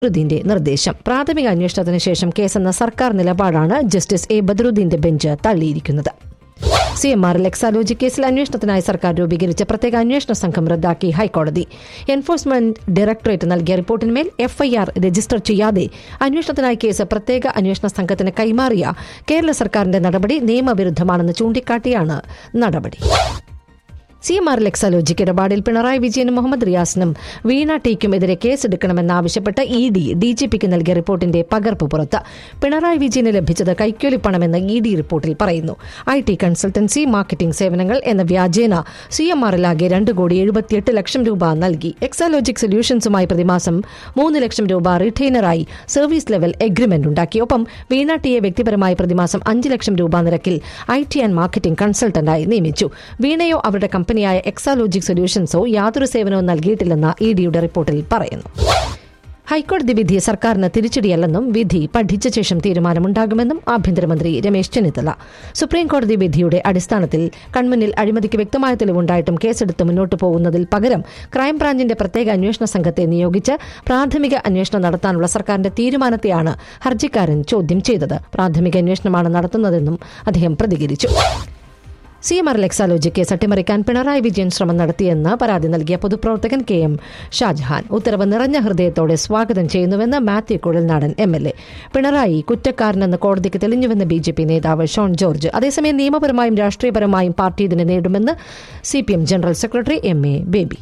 ബദറുദ്ദീന്റെ നിർദ്ദേശം പ്രാഥമിക അന്വേഷണത്തിന് ശേഷം കേസെന്ന സർക്കാർ നിലപാടാണ് ജസ്റ്റിസ് എ ബദറുദ്ദീന്റെ ബെഞ്ച് തള്ളിയിരിക്കുന്നത് സി എം ആറിൽ എക്സാലോജി കേസിൽ അന്വേഷണത്തിനായി സർക്കാർ രൂപീകരിച്ച പ്രത്യേക അന്വേഷണ സംഘം റദ്ദാക്കി ഹൈക്കോടതി എൻഫോഴ്സ്മെന്റ് ഡയറക്ടറേറ്റ് നൽകിയ റിപ്പോർട്ടിന്മേൽ എഫ്ഐആർ രജിസ്റ്റർ ചെയ്യാതെ അന്വേഷണത്തിനായി കേസ് പ്രത്യേക അന്വേഷണ സംഘത്തിന് കൈമാറിയ കേരള സർക്കാരിന്റെ നടപടി നിയമവിരുദ്ധമാണെന്ന് ചൂണ്ടിക്കാട്ടിയാണ് നടപടി സി എം ആർ ലെക്സാലോജിക്ക് ഇടപാടിൽ പിണറായി വിജയനും മുഹമ്മദ് റിയാസിനും വീണ ടീക്കുമെതിരെ കേസെടുക്കണമെന്നാവശ്യപ്പെട്ട് ഇ ഡി ഡി ജി പിക്ക് നൽകിയ റിപ്പോർട്ടിന്റെ പകർപ്പ് പുറത്ത് പിണറായി വിജയന് ലഭിച്ചത് കൈക്കൂലിപ്പണമെന്ന് ഇ ഡി റിപ്പോർട്ടിൽ പറയുന്നു ഐ ടി കൺസൾട്ടൻസി മാർക്കറ്റിംഗ് സേവനങ്ങൾ എന്ന വ്യാജേന സി എം ആറിലാകെ രണ്ട് കോടി എഴുപത്തിയെട്ട് ലക്ഷം രൂപ നൽകി എക്സാലോജിക് സൊല്യൂഷൻസുമായി പ്രതിമാസം മൂന്ന് ലക്ഷം രൂപ റിട്ടൈനറായി സർവീസ് ലെവൽ എഗ്രിമെന്റ് ഉണ്ടാക്കി ഒപ്പം വീണ ടിയെ വ്യക്തിപരമായി പ്രതിമാസം അഞ്ച് ലക്ഷം രൂപ നിരക്കിൽ ഐ ടി ആൻഡ് മാർക്കറ്റിംഗ് കൺസൾട്ടന്റായി നിയമിച്ചു വീണയോ അവരുടെ കമ്പനിയായ എക്സാലോജിക് സൊല്യൂഷൻസോ യാതൊരു സേവനവും നൽകിയിട്ടില്ലെന്ന് ഇ ഡിയുടെ റിപ്പോർട്ടിൽ പറയുന്നു ഹൈക്കോടതി വിധി സർക്കാരിന് തിരിച്ചടിയല്ലെന്നും വിധി പഠിച്ച ശേഷം തീരുമാനമുണ്ടാകുമെന്നും ആഭ്യന്തരമന്ത്രി രമേശ് ചെന്നിത്തല സുപ്രീംകോടതി വിധിയുടെ അടിസ്ഥാനത്തിൽ കൺമുന്നിൽ അഴിമതിക്ക് വ്യക്തമായ തെളിവുണ്ടായിട്ടും കേസെടുത്ത് മുന്നോട്ട് പോകുന്നതിൽ പകരം ക്രൈംബ്രാഞ്ചിന്റെ പ്രത്യേക അന്വേഷണ സംഘത്തെ നിയോഗിച്ച് പ്രാഥമിക അന്വേഷണം നടത്താനുള്ള സർക്കാരിന്റെ തീരുമാനത്തെയാണ് ഹർജിക്കാരൻ ചോദ്യം ചെയ്തത് പ്രാഥമിക അന്വേഷണമാണ് നടത്തുന്നതെന്നും അദ്ദേഹം പ്രതികരിച്ചു C M R Exalogic case അട്ടിമറിക്കാൻ പിണറായി വിജയൻ ശ്രമം നടത്തിയെന്ന് പരാതി നൽകിയ പൊതുപ്രവർത്തകൻ കെ എം ഷാജഹാൻ ഉത്തരവ് നിറഞ്ഞ ഹൃദയത്തോടെ സ്വാഗതം ചെയ്യുന്നുവെന്ന് Mathew Kuzhalnadan M L A Pinarayi കുറ്റക്കാരനെന്ന് കോടതിക്ക് തെളിഞ്ഞുവെന്ന് ബി ജെ പി നേതാവ് ഷോൺ ജോർജ് അതേസമയം നിയമപരമായും രാഷ്ട്രീയപരമായും പാർട്ടി ഇതിനെ നേടുമെന്ന് C P M general secretary M A Baby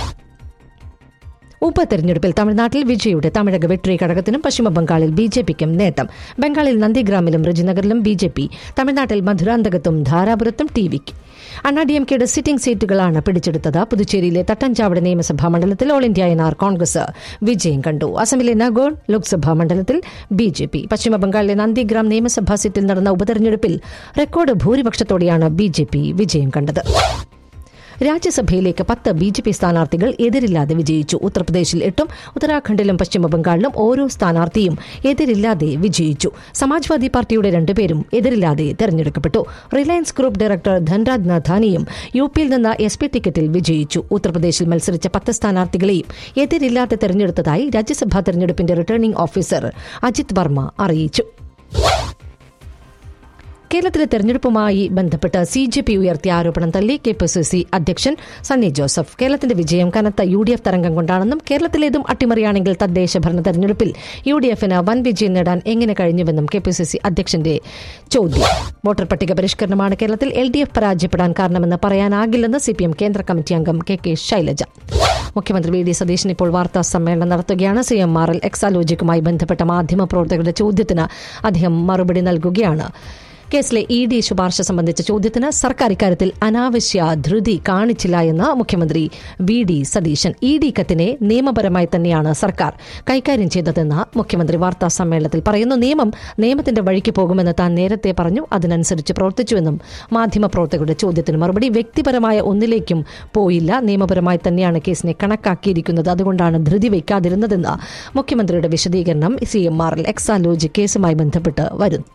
ഉപതെരഞ്ഞെടുപ്പിൽ തമിഴ്നാട്ടിൽ വിജയുടെ തമിഴക വെട്രി ഘടകത്തിനും പശ്ചിമബംഗാളിൽ ബി ജെ പിക്കും നേട്ടം ബംഗാളിൽ നന്ദിഗ്രാമിലും റിജിനഗറിലും ബി ജെ പി തമിഴ്നാട്ടിൽ മധുരാന്തകത്തും ധാരാപുരത്തും ടി വിക്ക് അണ്ണാ ഡി എം കെയുടെ സിറ്റിംഗ് സീറ്റുകളാണ് പിടിച്ചെടുത്തത് പുതുച്ചേരിയിലെ തട്ടഞ്ചാവട് നിയമസഭാ മണ്ഡലത്തിൽ all India N R Congress വിജയം കണ്ടു അസമിലെ നഗോൺ ലോക്സഭാ മണ്ഡലത്തിൽ ബി ജെ പി പശ്ചിമബംഗാളിലെ നന്ദിഗ്രാം നിയമസഭാ സീറ്റിൽ നടന്ന ഉപതെരഞ്ഞെടുപ്പിൽ റെക്കോർഡ് ഭൂരിപക്ഷത്തോടെയാണ് ബി ജെ പി വിജയം കണ്ടത് രാജ്യസഭയിലേക്ക് പത്ത് ബി ജെ പി സ്ഥാനാർത്ഥികൾ എതിരില്ലാതെ വിജയിച്ചു ഉത്തർപ്രദേശിൽ എട്ടും ഉത്തരാഖണ്ഡിലും പശ്ചിമബംഗാളിലും ഓരോ സ്ഥാനാർത്ഥിയും എതിരില്ലാതെ വിജയിച്ചു സമാജ്വാദി പാർട്ടിയുടെ രണ്ടുപേരും എതിരില്ലാതെ തെരഞ്ഞെടുക്കപ്പെട്ടു റിലയൻസ് ഗ്രൂപ്പ് ഡയറക്ടർ ധൻരാജ് നഥാനിയും യു പിയിൽ നിന്ന് എസ് പി ടിക്കറ്റിൽ വിജയിച്ചു ഉത്തർപ്രദേശിൽ മത്സരിച്ച പത്ത് സ്ഥാനാർത്ഥികളെയും എതിരില്ലാതെ തെരഞ്ഞെടുത്തതായി രാജ്യസഭാ തെരഞ്ഞെടുപ്പിന്റെ റിട്ടേണിംഗ് ഓഫീസർ അജിത് വർമ്മ അറിയിച്ചു കേരളത്തിലെ തെരഞ്ഞെടുപ്പുമായി ബന്ധപ്പെട്ട് സി ജെ പി ഉയർത്തിയ ആരോപണം തള്ളി കെ പി സി സി അധ്യക്ഷൻ സണ്ണി ജോസഫ് കേരളത്തിന്റെ വിജയം കനത്ത യു ഡി എഫ് തരംഗം കൊണ്ടാണെന്നും കേരളത്തിലേതും അട്ടിമറിയാണെങ്കിൽ തദ്ദേശ ഭരണ തെരഞ്ഞെടുപ്പിൽ യു ഡി എഫിന് വൻ വിജയം നേടാൻ എങ്ങനെ കഴിഞ്ഞുവെന്നും കെ പി സി സി അധ്യക്ഷന്റെ ചോദ്യം വോട്ടർ പട്ടിക പരിഷ്കരണമാണ് കേരളത്തിൽ എൽ ഡി എഫ് പരാജയപ്പെടാൻ കാരണമെന്ന് പറയാനാകില്ലെന്ന് സി പി എം കേന്ദ്ര കമ്മിറ്റി അംഗം കെ കെ ശൈലജ മുഖ്യമന്ത്രി വി ഡി സതീശൻ ഇപ്പോൾ വാർത്താ സമ്മേളനം നടത്തുകയാണ് സി എം ആർ എൽ എക്സാലോജിക്കുമായി ബന്ധപ്പെട്ട മാധ്യമപ്രവർത്തകരുടെ ചോദ്യത്തിന് അദ്ദേഹം മറുപടി നൽകുകയാണ് കേസിലെ ഇ ഡി ശുപാർശ സംബന്ധിച്ച ചോദ്യത്തിന് സർക്കാർ ഇക്കാര്യത്തിൽ അനാവശ്യ ധൃതി കാണിച്ചില്ല എന്ന് മുഖ്യമന്ത്രി V D Satheesan E D കത്തിനെ നിയമപരമായി തന്നെയാണ് സർക്കാർ കൈകാര്യം ചെയ്തതെന്ന് മുഖ്യമന്ത്രി വാർത്താ സമ്മേളനത്തിൽ പറയുന്നു നിയമം നിയമത്തിന്റെ വഴിക്ക് പോകുമെന്ന് താൻ നേരത്തെ പറഞ്ഞു അതിനനുസരിച്ച് പ്രവർത്തിച്ചുവെന്നും മാധ്യമപ്രവർത്തകരുടെ ചോദ്യത്തിന് മറുപടി വ്യക്തിപരമായ ഒന്നിലേക്കും പോയില്ല നിയമപരമായി തന്നെയാണ് കേസിനെ കണക്കാക്കിയിരിക്കുന്നത് അതുകൊണ്ടാണ് ധൃതി വയ്ക്കാതിരുന്നതെന്ന് മുഖ്യമന്ത്രിയുടെ വിശദീകരണം സി എം ആറിൽ എക്സാലോജി കേസുമായി ബന്ധപ്പെട്ട് വരുന്നു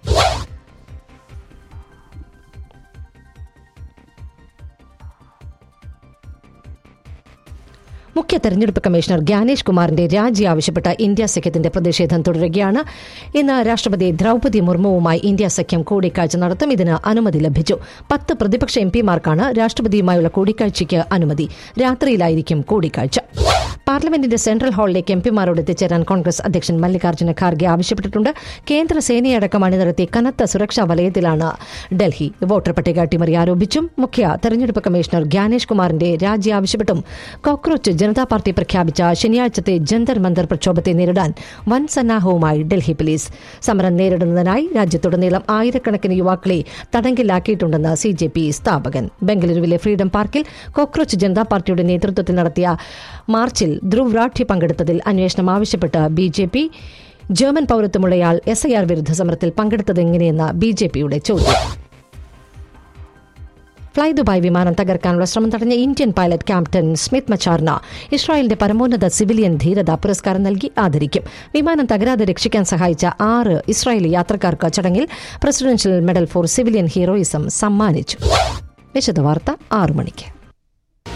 മുഖ്യ തെരഞ്ഞെടുപ്പ് കമ്മീഷണർ ഗ്യാനേഷ് കുമാറിന്റെ രാജി ആവശ്യപ്പെട്ട ഇന്ത്യ സഖ്യത്തിന്റെ പ്രതിഷേധം തുടരുകയാണ് ഇന്ന് രാഷ്ട്രപതി ദ്രൌപതി മുർമുവുമായി ഇന്ത്യ സഖ്യം കൂടിക്കാഴ്ച നടത്തും ഇതിന് അനുമതി ലഭിച്ചു പത്ത് പ്രതിപക്ഷ എം പിമാർക്കാണ് രാഷ്ട്രപതിയുമായുള്ള കൂടിക്കാഴ്ചയ്ക്ക് അനുമതി രാത്രിയിലായിരിക്കും കൂടിക്കാഴ്ച പാർലമെന്റിന്റെ സെൻട്രൽ ഹാളിലേക്ക് എം പിമാരോട് എത്തിച്ചേരാൻ കോൺഗ്രസ് അധ്യക്ഷൻ മല്ലികാർജ്ജുന ഖാർഗെ ആവശ്യപ്പെട്ടിട്ടുണ്ട് കേന്ദ്ര സേനയടക്കം അണിനിരത്തി കനത്ത സുരക്ഷാ വലയത്തിലാണ് ഡൽഹി വോട്ടർ പട്ടിക അട്ടിമറി ആരോപിച്ചും മുഖ്യ തെരഞ്ഞെടുപ്പ് കമ്മീഷണർ ഗ്യാനേഷ് കുമാറിന്റെ രാജി ആവശ്യപ്പെട്ടും കോക്രോച്ച് ജനതാ പാർട്ടി പ്രഖ്യാപിച്ച ശനിയാഴ്ചത്തെ ജന്തർ മന്ദർ പ്രക്ഷോഭത്തെ നേരിടാൻ വൻ സന്നാഹവുമായി ഡൽഹി പോലീസ് സമരം നേരിടുന്നതിനായി രാജ്യത്തുടനീളം ആയിരക്കണക്കിന് യുവാക്കളെ തടങ്കിലാക്കിയിട്ടുണ്ടെന്ന് സി ജെ പി സ്ഥാപകൻ ബംഗളൂരുവിലെ ഫ്രീഡം പാർക്കിൽ കോക്രോച്ച് ജനതാ പാർട്ടിയുടെ നേതൃത്വത്തിൽ നടത്തിയ മാർച്ചിൽ ധ്രുവ് റാഠി പങ്കെടുത്തതിൽ അന്വേഷണം ആവശ്യപ്പെട്ട് ബി ജെ പി ജർമ്മൻ പൌരത്വമുള്ളയാൾ എസ് ഐ ആർ വിരുദ്ധ സമരത്തിൽ പങ്കെടുത്തതെങ്ങനെയെന്ന ബി ജെ പിയുടെ ചോദ്യം ഫ്ളൈ ദുബായ് വിമാനം തകർക്കാനുള്ള ശ്രമം തടഞ്ഞ ഇന്ത്യൻ പൈലറ്റ് ക്യാപ്റ്റൻ സ്മിത്ത് മച്ചാർന ഇസ്രായേലിന്റെ പരമോന്നത സിവിലിയൻ ധീരത പുരസ്കാരം നൽകി ആദരിക്കും വിമാനം തകരാതെ രക്ഷിക്കാൻ സഹായിച്ച ആറ് ഇസ്രായേലി യാത്രക്കാർക്ക് ചടങ്ങിൽ presidential medal for civilian heroism സമ്മാനിച്ചു വിശദവാർത്ത ആറു മണിക്ക്